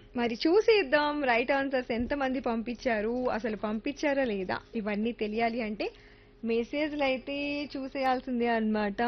మరి చూసేద్దాం right answers ఎంతమంది పంపించారు అసలు పంపించారా లేదా ఇవన్నీ తెలియాలి అంటే మెసేజ్లు అయితే చూసేయాల్సిందే అన్నమాట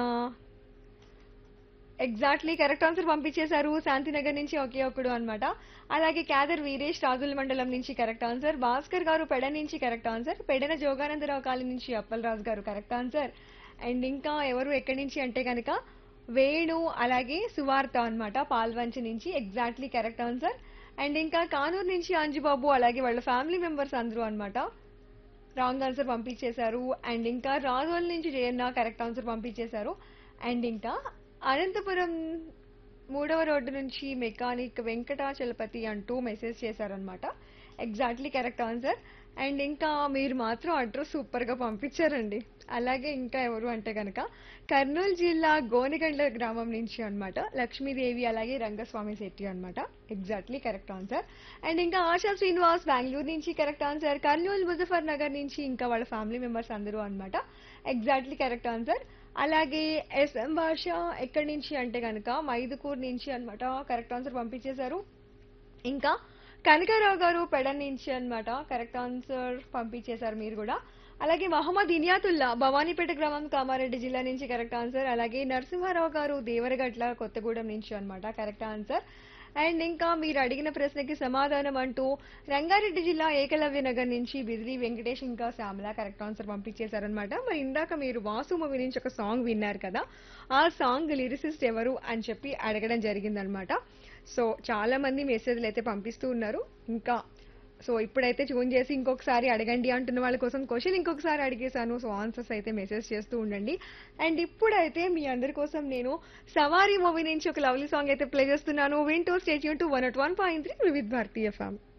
ఎగ్జాక్ట్లీ కరెక్ట్ ఆన్సర్ పంపించేశారు శాంతినగర్ నుంచి ఒకే ఒక్కడు అన్నమాట అలాగే క్యాదర్ వీరేష్ రాజుల మండలం నుంచి కరెక్ట్ ఆన్సర్ భాస్కర్ గారు పెడ నుంచి కరెక్ట్ ఆన్సర్ పెడన జోగానందరావు కాలి నుంచి అప్పలరాజు గారు కరెక్ట్ ఆన్సర్ అండ్ ఇంకా ఎవరు ఎక్కడి నుంచి అంటే కనుక వేణు అలాగే సువార్త అన్నమాట పాల్వంచి నుంచి ఎగ్జాక్ట్లీ కరెక్ట్ ఆన్సర్ అండ్ ఇంకా కానూరు నుంచి అంజుబాబు అలాగే వాళ్ళ ఫ్యామిలీ మెంబర్స్ అందరూ అన్నమాట రాంగ్ ఆన్సర్ పంపించేశారు అండ్ ఇంకా రాజోల్ నుంచి జయన్న కరెక్ట్ ఆన్సర్ పంపించేశారు అండ్ ఇంకా అనంతపురం మూడవ రోడ్డు నుంచి మెకానిక్ వెంకటాచలపతి అంటూ మెసేజ్ చేశారనమాట ఎగ్జాక్ట్లీ కరెక్ట్ ఆన్సర్ అండ్ ఇంకా మీరు మాత్రం అడ్రస్ సూపర్ గా పంపించారండి అలాగే ఇంకా ఎవరు అంటే కనుక కర్నూలు జిల్లా గోనెగండ్ల గ్రామం నుంచి అన్నమాట లక్ష్మీదేవి అలాగే రంగస్వామి శెట్టి అన్నమాట ఎగ్జాక్ట్లీ కరెక్ట్ ఆన్సర్ అండ్ ఇంకా ఆశా శ్రీనివాస్ బెంగళూరు నుంచి correct answer Kurnool Muzaffarnagar నుంచి ఇంకా వాళ్ళ ఫ్యామిలీ మెంబర్స్ అందరూ అన్నమాట ఎగ్జాక్ట్లీ కరెక్ట్ ఆన్సర్ అలాగే ఎస్ఎం భాష ఎక్కడి నుంచి అంటే కనుక మైదుకూర్ నుంచి అన్నమాట కరెక్ట్ ఆన్సర్ పంపించేశారు ఇంకా కనకారావు గారు పెడన్ నుంచి అన్నమాట కరెక్ట్ ఆన్సర్ పంపించేశారు మీరు కూడా అలాగే మహమ్మద్ ఇనియాతుల్లా భవానీపేట గ్రామం కామారెడ్డి జిల్లా నుంచి కరెక్ట్ ఆన్సర్ అలాగే నరసింహారావు గారు దేవరగట్ల కొత్తగూడెం నుంచి అన్నమాట కరెక్ట్ ఆన్సర్ అండ్ ఇంకా మీరు అడిగిన ప్రశ్నకి సమాధానం అంటూ రంగారెడ్డి జిల్లా ఏకలవ్య నగర్ నుంచి బిజిలీ వెంకటేష్ ఇంకా శ్యామల కరెక్ట్ ఆన్సర్ పంపించేశారనమాట మరి ఇందాక మీరు వాసు మూవీ నుంచి ఒక సాంగ్ విన్నారు కదా ఆ సాంగ్ లిరిసిస్ట్ ఎవరు అని చెప్పి అడగడం జరిగిందనమాట సో చాలా మంది మెసేజ్లు అయితే పంపిస్తూ ఉన్నారు ఇంకా సో ఇప్పుడైతే ట్యూన్ చేసి ఇంకొకసారి అడగండి అంటున్న వాళ్ళ కోసం క్వశ్చన్ ఇంకొకసారి అడిగేశాను సో ఆన్సర్స్ అయితే మెసేజ్ చేస్తూ ఉండండి అండ్ ఇప్పుడైతే మీ అందరి కోసం నేను సవారీ మూవీ నుంచి ఒక లవ్లీ సాంగ్ అయితే ప్లే చేస్తున్నాను వింటూ stay tuned to one at one point three Vividh Bharati ఫ్యామ్